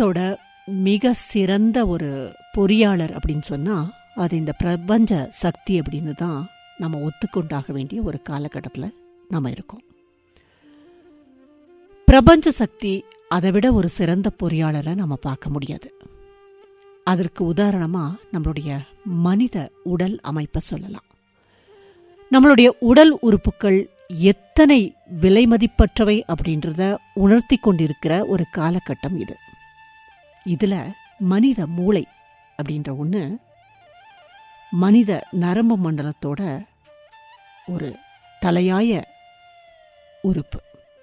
உலகத்தோட மிக சிறந்த ஒரு பொறியாளர் அப்படின்னு சொன்னா அது இந்த பிரபஞ்ச சக்தி அப்படின்னு தான் நம்ம ஒத்துக்கொண்டாக வேண்டிய ஒரு காலகட்டத்தில் நம்ம இருக்கோம் பிரபஞ்ச சக்தி அதை விட ஒரு சிறந்த பொறியாளரை நம்ம பார்க்க முடியாது அதற்கு உதாரணமா நம்மளுடைய மனித உடல் அமைப்பை சொல்லலாம் நம்மளுடைய உடல் உறுப்புகள் எத்தனை விலை மதிப்பற்றவை அப்படின்றத உணர்த்தி கொண்டிருக்கிற ஒரு காலகட்டம் இது இதுல மனித மூளை அப்படின்ற ஒன்று மனித நரம்பு மண்டலத்தோட ஒரு தலையாய உறுப்பு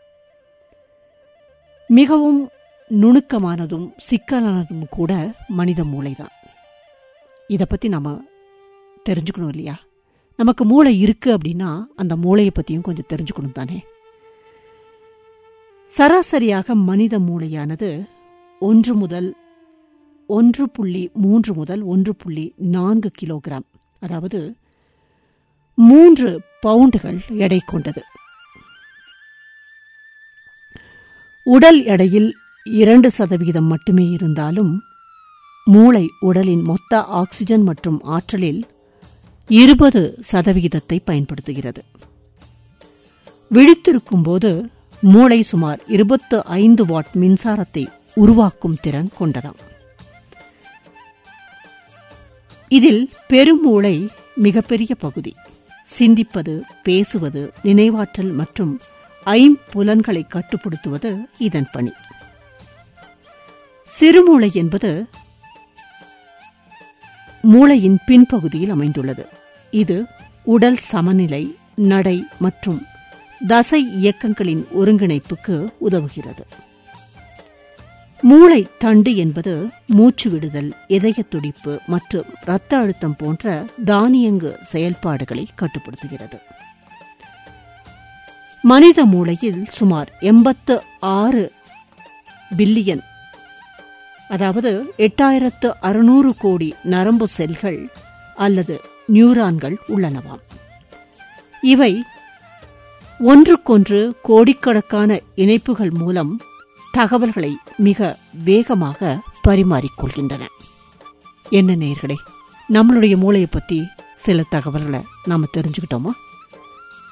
மிகவும் நுணுக்கமானதும் சிக்கலானதும் கூட மனித மூளைதான் இதை பற்றி நம்ம தெரிஞ்சுக்கணும் இல்லையா நமக்கு மூளை இருக்கு அப்படின்னா அந்த மூளையை பற்றியும் கொஞ்சம் தெரிஞ்சுக்கணும் தானே சராசரியாக மனித மூளையானது ஒன்று முதல் ஒன்று புள்ளி மூன்று முதல் ஒன்று புள்ளி நான்கு கிலோகிராம் அதாவது மூன்று பவுண்டுகள் எடை கொண்டது உடல் எடையில் இரண்டு சதவிகிதம் மட்டுமே இருந்தாலும் மூளை உடலின் மொத்த ஆக்சிஜன் மற்றும் ஆற்றலில் இருபது சதவிகிதத்தை பயன்படுத்துகிறது விழித்திருக்கும்போது மூளை சுமார் இருபத்து ஐந்து வாட் மின்சாரத்தை உருவாக்கும் திறன் கொண்டதாம் இதில் பெருமூளை மிகப்பெரிய பகுதி சிந்திப்பது பேசுவது நினைவாற்றல் மற்றும் ஐம்புலன்களை கட்டுப்படுத்துவது இதன் பணி சிறுமூளை என்பது மூளையின் பின்பகுதியில் அமைந்துள்ளது இது உடல் சமநிலை நடை மற்றும் தசை இயக்கங்களின் ஒருங்கிணைப்புக்கு உதவுகிறது மூளை தண்டு என்பது மூச்சு விடுதல் இதய துடிப்பு மற்றும் இரத்த அழுத்தம் போன்ற தானியங்கு செயல்பாடுகளை கட்டுப்படுத்துகிறது மனித மூளையில் சுமார் எண்பத்து ஆறு பில்லியன் அதாவது எட்டாயிரத்து அறுநூறு கோடி நரம்பு செல்கள் அல்லது நியூரான்கள் உள்ளனவாம் இவை ஒன்றுக்கொன்று கோடிக்கணக்கான இணைப்புகள் மூலம் தகவல்களை மிக வேகமாக பரிமாறிக்கொள்கின்றன என்ன நேர்களே நம்மளுடைய மூளையை பற்றி சில தகவல்களை நாம் தெரிஞ்சுக்கிட்டோமா